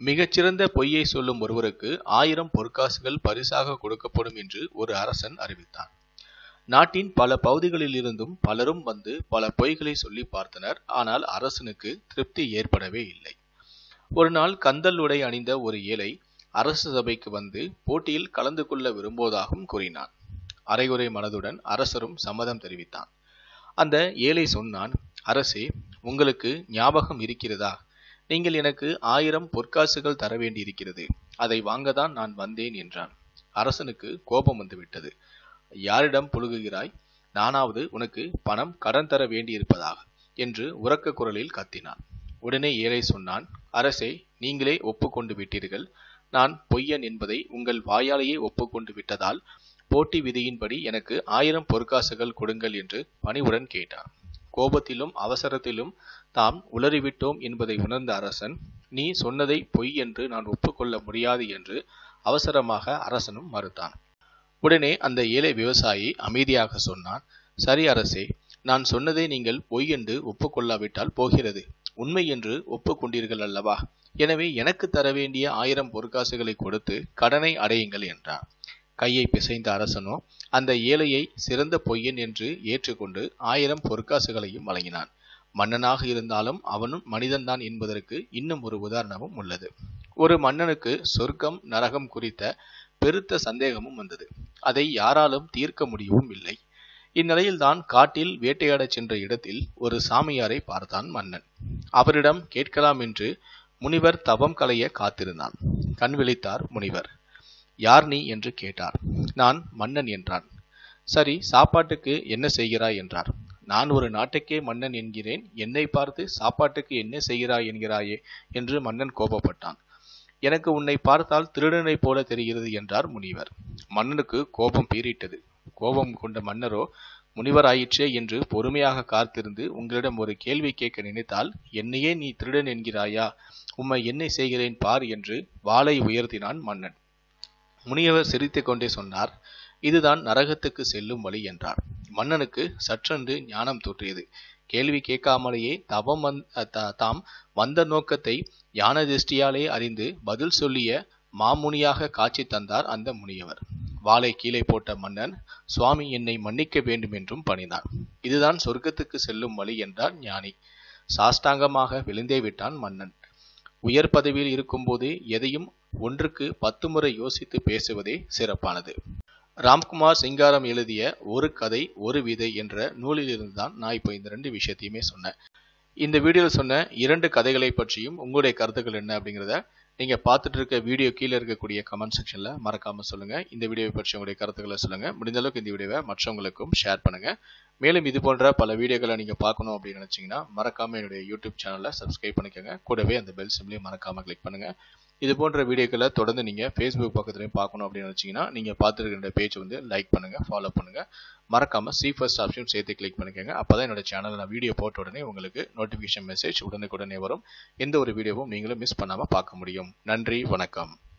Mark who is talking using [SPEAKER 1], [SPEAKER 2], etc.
[SPEAKER 1] மிகச்சிறந்த பொய்யை சொல்லும் ஒருவருக்கு ஆயிரம் பொற்காசுகள் பரிசாக கொடுக்கப்படும் என்று ஒரு அரசன் அறிவித்தான் நாட்டின் பல பகுதிகளில் இருந்தும் பலரும் வந்து பல பொய்களை சொல்லி பார்த்தனர் ஆனால் அரசனுக்கு திருப்தி ஏற்படவே இல்லை ஒரு நாள் கந்தல் உடை அணிந்த ஒரு ஏழை அரசு சபைக்கு வந்து போட்டியில் கலந்து கொள்ள விரும்புவதாகவும் கூறினான் அரைகுறை மனதுடன் அரசரும் சம்மதம் தெரிவித்தான் அந்த ஏழை சொன்னான் அரசே உங்களுக்கு ஞாபகம் இருக்கிறதா நீங்கள் எனக்கு ஆயிரம் பொற்காசுகள் தர வேண்டியிருக்கிறது அதை வாங்கத்தான் நான் வந்தேன் என்றான் அரசனுக்கு கோபம் வந்துவிட்டது யாரிடம் புழுகுகிறாய் நானாவது உனக்கு பணம் கடன் தர வேண்டியிருப்பதாக என்று உரக்க குரலில் கத்தினான் உடனே ஏழை சொன்னான் அரசே நீங்களே ஒப்புக்கொண்டு விட்டீர்கள் நான் பொய்யன் என்பதை உங்கள் வாயாலேயே ஒப்புக்கொண்டு விட்டதால் போட்டி விதியின்படி எனக்கு ஆயிரம் பொற்காசுகள் கொடுங்கள் என்று பணிவுடன் கேட்டார் கோபத்திலும் அவசரத்திலும் தாம் உளறிவிட்டோம் என்பதை உணர்ந்த அரசன் நீ சொன்னதை பொய் என்று நான் ஒப்புக்கொள்ள முடியாது என்று அவசரமாக அரசனும் மறுத்தான் உடனே அந்த ஏழை விவசாயி அமைதியாக சொன்னான் சரி அரசே நான் சொன்னதை நீங்கள் பொய் என்று ஒப்புக்கொள்ளாவிட்டால் போகிறது உண்மை என்று ஒப்புக்கொண்டீர்கள் அல்லவா எனவே எனக்கு தர வேண்டிய ஆயிரம் பொற்காசுகளை கொடுத்து கடனை அடையுங்கள் என்றார் கையை பிசைந்த அரசனோ அந்த ஏழையை சிறந்த பொய்யன் என்று ஏற்றுக்கொண்டு ஆயிரம் பொற்காசுகளையும் வழங்கினான் மன்னனாக இருந்தாலும் அவனும் மனிதன்தான் என்பதற்கு இன்னும் ஒரு உதாரணமும் உள்ளது ஒரு மன்னனுக்கு சொர்க்கம் நரகம் குறித்த பெருத்த சந்தேகமும் வந்தது அதை யாராலும் தீர்க்க முடியவும் இல்லை இந்நிலையில்தான் காட்டில் வேட்டையாடச் சென்ற இடத்தில் ஒரு சாமியாரை பார்த்தான் மன்னன் அவரிடம் கேட்கலாம் என்று முனிவர் தவம் கலைய காத்திருந்தான் கண் விழித்தார் முனிவர் யார் நீ என்று கேட்டார் நான் மன்னன் என்றான் சரி சாப்பாட்டுக்கு என்ன செய்கிறாய் என்றார் நான் ஒரு நாட்டுக்கே மன்னன் என்கிறேன் என்னை பார்த்து சாப்பாட்டுக்கு என்ன செய்கிறாய் என்கிறாயே என்று மன்னன் கோபப்பட்டான் எனக்கு உன்னை பார்த்தால் திருடனைப் போல தெரிகிறது என்றார் முனிவர் மன்னனுக்கு கோபம் பீறிட்டது கோபம் கொண்ட மன்னரோ முனிவராயிற்றே என்று பொறுமையாக காத்திருந்து உங்களிடம் ஒரு கேள்வி கேட்க நினைத்தால் என்னையே நீ திருடன் என்கிறாயா உம்மை என்ன செய்கிறேன் பார் என்று வாளை உயர்த்தினான் மன்னன் முனியவர் சிரித்துக் கொண்டே சொன்னார் இதுதான் நரகத்துக்கு செல்லும் வழி என்றார் மன்னனுக்கு சற்றென்று ஞானம் தோற்றியது கேள்வி கேட்காமலேயே தவம் தாம் வந்த நோக்கத்தை ஞான திருஷ்டியாலே அறிந்து பதில் சொல்லிய மாமுனியாக காட்சி தந்தார் அந்த முனியவர் வாளை கீழே போட்ட மன்னன் சுவாமி என்னை மன்னிக்க வேண்டும் என்றும் பணினான் இதுதான் சொர்க்கத்துக்கு செல்லும் வழி என்றார் ஞானி சாஷ்டாங்கமாக விழுந்தே விட்டான் மன்னன் உயர் பதவியில் இருக்கும்போது எதையும் ஒன்றுக்கு பத்து முறை யோசித்து பேசுவதே சிறப்பானது ராம்குமார் சிங்காரம் எழுதிய ஒரு கதை ஒரு விதை என்ற நூலிலிருந்து தான் நான் இப்போ இந்த ரெண்டு விஷயத்தையுமே சொன்னேன் இந்த வீடியோவில் சொன்ன இரண்டு கதைகளை பற்றியும் உங்களுடைய கருத்துக்கள் என்ன அப்படிங்கிறத நீங்க பார்த்துட்டு இருக்க வீடியோ கீழே இருக்கக்கூடிய கமெண்ட் செக்ஷன்ல மறக்காம சொல்லுங்க இந்த வீடியோவை பற்றி உங்களுடைய கருத்துக்களை சொல்லுங்க முடிந்த அளவுக்கு இந்த வீடியோவை மற்றவங்களுக்கும் ஷேர் பண்ணுங்க மேலும் இது போன்ற பல வீடியோக்களை நீங்க பார்க்கணும் அப்படின்னு நினைச்சீங்கன்னா மறக்காம என்னுடைய யூடியூப் சேனலை சப்ஸ்கிரைப் பண்ணிக்கோங்க கூடவே அந்த பெல் சிம்லையும் மறக்காம கிளிக் பண்ணுங்க இது போன்ற வீடியோக்களை தொடர்ந்து நீங்க ஃபேஸ்புக் பக்கத்துலையும் பார்க்கணும் அப்படின்னு நினைச்சீங்கன்னா நீங்க பார்த்துருக்கிற பேஜ் வந்து லைக் பண்ணுங்க ஃபாலோ பண்ணுங்க மறக்காம சி ஃபர்ஸ்ட் ஆப்ஷன் சேர்த்து கிளிக் பண்ணிக்கோங்க அப்பதான் என்னோட சேனல் நான் வீடியோ போட்ட உடனே உங்களுக்கு நோட்டிஃபிகேஷன் மெசேஜ் உடனுக்குடனே வரும் எந்த ஒரு வீடியோவும் நீங்களும் மிஸ் பண்ணாம பார்க்க முடியும் நன்றி வணக்கம்